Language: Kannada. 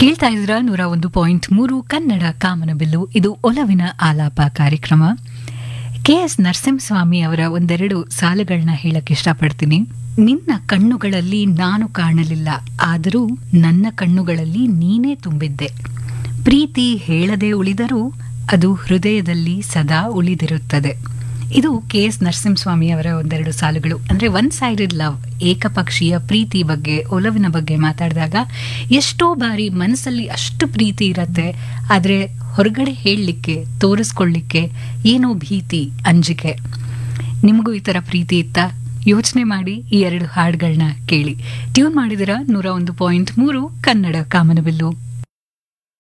ಕೇಳ್ತಾ ಇದ್ರ ನೂರ ಒಂದು ಪಾಯಿಂಟ್ ಮೂರು ಕನ್ನಡ ಕಾಮನಬಿಲ್ಲು ಇದು ಒಲವಿನ ಆಲಾಪ ಕಾರ್ಯಕ್ರಮ ಕೆ ಎಸ್ ನರಸಿಂಹಸ್ವಾಮಿ ಅವರ ಒಂದೆರಡು ಸಾಲುಗಳನ್ನ ಹೇಳಕ್ ಇಷ್ಟಪಡ್ತೀನಿ ನಿನ್ನ ಕಣ್ಣುಗಳಲ್ಲಿ ನಾನು ಕಾಣಲಿಲ್ಲ ಆದರೂ ನನ್ನ ಕಣ್ಣುಗಳಲ್ಲಿ ನೀನೇ ತುಂಬಿದ್ದೆ ಪ್ರೀತಿ ಹೇಳದೆ ಉಳಿದರೂ ಅದು ಹೃದಯದಲ್ಲಿ ಸದಾ ಉಳಿದಿರುತ್ತದೆ ಇದು ಕೆ ಎಸ್ ನರಸಿಂಹಸ್ವಾಮಿ ಅವರ ಒಂದೆರಡು ಸಾಲುಗಳು ಅಂದ್ರೆ ಒನ್ ಸೈಡೆಡ್ ಲವ್ ಏಕಪಕ್ಷೀಯ ಪ್ರೀತಿ ಬಗ್ಗೆ ಒಲವಿನ ಬಗ್ಗೆ ಮಾತಾಡಿದಾಗ ಎಷ್ಟೋ ಬಾರಿ ಮನಸ್ಸಲ್ಲಿ ಅಷ್ಟು ಪ್ರೀತಿ ಇರತ್ತೆ ಆದ್ರೆ ಹೊರಗಡೆ ಹೇಳಲಿಕ್ಕೆ ತೋರಿಸ್ಕೊಳ್ಳಿಕ್ಕೆ ಏನೋ ಭೀತಿ ಅಂಜಿಕೆ ನಿಮಗೂ ಈ ತರ ಪ್ರೀತಿ ಇತ್ತಾ ಯೋಚನೆ ಮಾಡಿ ಈ ಎರಡು ಹಾಡುಗಳನ್ನ ಕೇಳಿ ಟ್ಯೂನ್ ಮಾಡಿದಿರ ನೂರ ಒಂದು ಪಾಯಿಂಟ್ ಮೂರು ಕನ್ನಡ ಕಾಮನಬಿಲ್ಲು